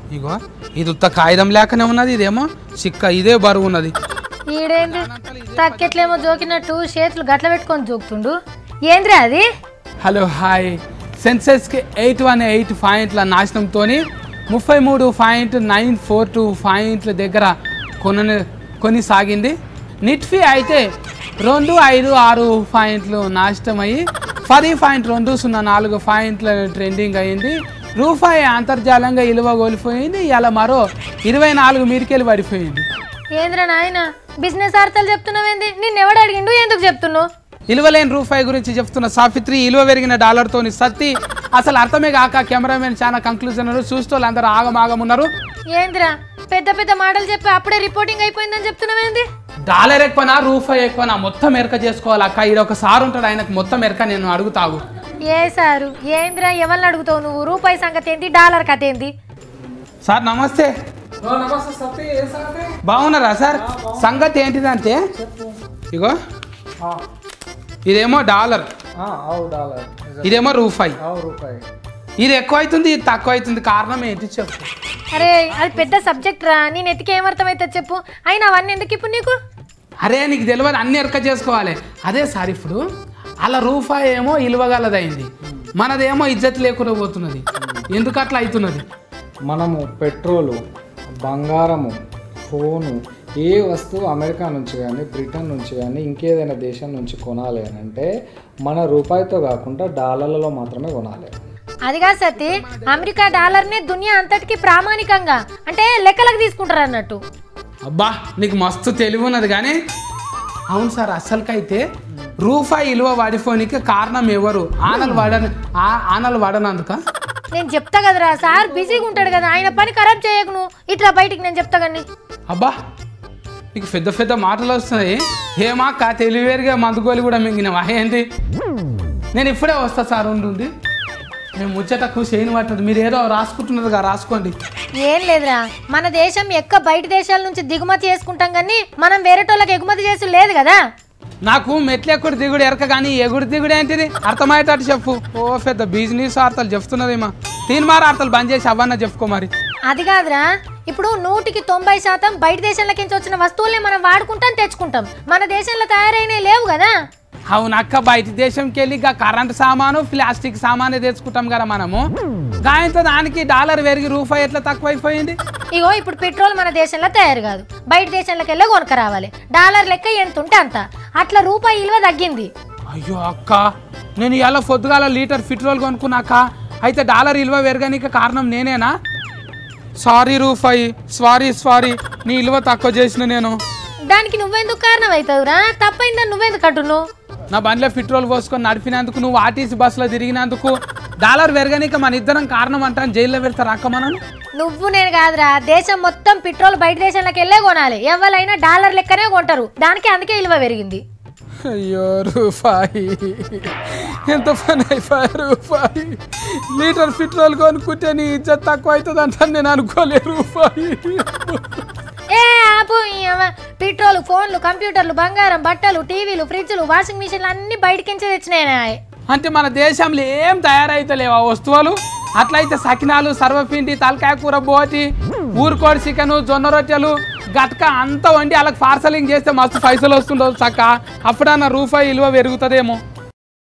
ఇగో ఇది ఉత్త కాగితం లేకనే ఉన్నది ఇదేమో చిక్క ఇదే బరువు ఉన్నది ఈడేంది తక్కెట్లేమో జోకినట్టు చేతులు గట్ల పెట్టుకొని జోకుతుండు ఏంద్రా అది హలో హాయ్ సెన్సెస్కి ఎయిట్ వన్ ఎయిట్ పాయింట్ల నాశనంతో ముప్పై మూడు పాయింట్ నైన్ ఫోర్ టూ పాయింట్ల దగ్గర కొన కొనిసాగింది నిట్ఫీ అయితే రెండు ఐదు ఆరు పాయింట్లు నాశనం అయ్యి పది పాయింట్ రెండు సున్నా నాలుగు పాయింట్ల ట్రెండింగ్ అయింది రూపాయి అంతర్జాలంగా ఇలువ కోల్పోయింది ఇలా మరో ఇరవై నాలుగు మీరికెళ్ళి పడిపోయింది ఏంద్రా నాయన బిజినెస్ వార్తలు చెప్తున్నావేంది నిన్నెవడు అడిగిండు ఎందుకు చెప్తున్నావు ఇలువలేని రూపాయి గురించి చెప్తున్న సాఫిత్రి ఇలువ పెరిగిన డాలర్తోని సత్తి అసలు అర్థమే కాక కెమెరామెన్ చాలా కంక్లూజన్ చూస్తూ అందరూ ఆగమాగం ఉన్నారు ఏంద్రా పెద్ద పెద్ద మాటలు చెప్పి అప్పుడే రిపోర్టింగ్ అయిపోయిందని చెప్తున్నావేంది డాలర్ ఎక్కువనా రూపాయి ఎక్కువనా మొత్తం ఎరక చేసుకోవాలి అక్క ఈడ ఒక సార్ ఉంటాడు ఆయనకు మొత్తం ఎరక నేను అడుగుతాగు ఏ సారు ఏంద్రా ఎవరిని అడుగుతావు నువ్వు రూపాయి సంగతి ఏంది డాలర్ కథ ఏంది సార్ నమస్తే నమస్తే సత్య ఏ సంగతి బాగున్నారా సార్ సంగతి ఏంటిదంటే ఇగో ఇదేమో డాలర్ అవు డాలర్ ఇదేమో రూపాయి అవు రూపాయి ఇది ఎక్కువ అవుతుంది ఇది తక్కువ అవుతుంది కారణం ఏంటి చెప్పు అరే అది పెద్ద సబ్జెక్ట్ రా నేను ఎతికి ఏమర్థమైతే చెప్పు అయినా అవన్నీ ఎందుకు ఇప్పుడు నీకు అరే నీకు తెలియదు అన్ని ఎరక చేసుకోవాలి అదే సార్ ఇప్పుడు అలా రూపాయి ఏమో ఇలువగలదైంది మనదేమో ఇజ్జత్ లేకుండా పోతున్నది ఎందుకు అట్లా అవుతున్నది మనము పెట్రోలు బంగారము ఫోను ఏ వస్తువు అమెరికా నుంచి కానీ బ్రిటన్ నుంచి కానీ ఇంకేదైనా దేశం నుంచి కొనాలి అని అంటే మన రూపాయితో కాకుండా డాలర్లలో మాత్రమే కొనాలి అదిగా సతీ అమెరికా డాలర్నే దునియా అంతటికి ప్రామాణికంగా అంటే లెక్కలకు తీసుకుంటారు అన్నట్టు అబ్బా నీకు మస్తు తెలివి ఉన్నది కానీ అవును సార్ అసలుకైతే రూపాయి ఇలువ వాడిపోనికి కారణం ఎవరు ఆనలు వాడని ఆ- ఆనలు వాడనందుక నేను చెప్తా కదరా సార్ బిజీగా ఉంటాడు కదా ఆయన పని ఖరాబ్ చేయకు నువ్వు ఇట్లా బయటికి నేను చెప్తా కానీ అబ్బా నీకు పెద్ద పెద్ద మాటలు వస్తున్నాయి ఏమాక తెలివేరుగా మందుగోలు కూడా మింగినవా ఏంటి నేను ఇప్పుడే వస్తా సార్ ఉండి మేము ముచ్చటకు చేయని పట్టదు మీరు ఏదో రాసుకుంటున్నదిగా రాసుకోండి ఏం లేదురా మన దేశం ఎక్క బయట దేశాల నుంచి దిగుమతి చేసుకుంటాం కానీ మనం వేరేటోళ్ళకి ఎగుమతి చేసి లేదు కదా నాకు మెట్లు ఎక్కుడు దిగుడు ఎరక కానీ ఎగుడు దిగుడు ఏంటిది అర్థమయ్యేటట్టు చెప్పు ఓ పెద్ద బిజినెస్ వార్తలు చెప్తున్నదేమా తీన్మార వార్తలు బంద్ చేసి అవన్న చెప్పుకో మరి అది కాదురా ఇప్పుడు నూటికి తొంభై శాతం బయట దేశాలకి నుంచి వచ్చిన వస్తువులే మనం వాడుకుంటాం తెచ్చుకుంటాం మన దేశంలో తయారైనవి లేవు కదా అవును అక్క బయట దేశంకి వెళ్ళి ఇక కరెంట్ సామాను ప్లాస్టిక్ సామానే తెచ్చుకుంటాం కదా మనము గాయంతో దానికి డాలర్ పెరిగి రూపాయి ఎట్లా తక్కువైపోయింది ఇగో ఇప్పుడు పెట్రోల్ మన దేశంలో తయారు కాదు బయట దేశాలకు వెళ్ళే కొనుక రావాలి డాలర్ లెక్క ఎంత ఉంటే అంత అట్లా రూపాయి విలువ తగ్గింది అయ్యో అక్క నేను ఇలా పొద్దుగాల లీటర్ పెట్రోల్ కొనుక్కున్నాక అయితే డాలర్ విలువ పెరగనీకి కారణం నేనేనా సారీ రూపాయి సారీ సారీ నీ విలువ తక్కువ చేసిన నేను దానికి నువ్వెందుకు కారణం అవుతావురా తప్పైందని నువ్వెందుకు అంటున్నావు నా బండిలో పెట్రోల్ పోసుకొని నడిపినందుకు నువ్వు ఆర్టీసీ బస్సులో తిరిగినందుకు డాలర్ పెరగనీక మన ఇద్దరం కారణం అంటాను జైల్లో పెడతారు అక్క మనం నువ్వు నేను కాదురా దేశం మొత్తం పెట్రోల్ బయట దేశాలకు వెళ్ళే కొనాలి ఎవరైనా డాలర్ లెక్కనే కొంటారు దానికి అందుకే విలువ పెరిగింది అయ్యో రూపాయి ఎంత పని అయిపోయా రూపాయి లీటర్ పెట్రోల్ కొనుక్కుంటే నీ ఇజ్జత్ తక్కువ అవుతుంది అంటాను నేను అనుకోలే రూపాయి ఏ ఆపు ఈ అవ్వ. పెట్రోల్ ఫోన్లు కంప్యూటర్లు బంగారం బట్టలు టీవీలు ఫ్రిడ్జ్లు వాషింగ్ మిషన్లు అన్ని బయటకించి తెచ్చినాయి అంటే మన దేశంలో ఏం తయారైతలేవు ఆ వస్తువులు అట్లయితే సకినాలు సర్వపిండి తలకాయ కూర బోటి ఊరుకోడి చికెను జొన్న రొట్టెలు గట్క అంతా వండి వాళ్ళకి పార్సలింగ్ చేస్తే మస్తు పైసలు వస్తుండవు చక్క అప్పుడన్న రూపాయి విలువ పెరుగుతుందేమో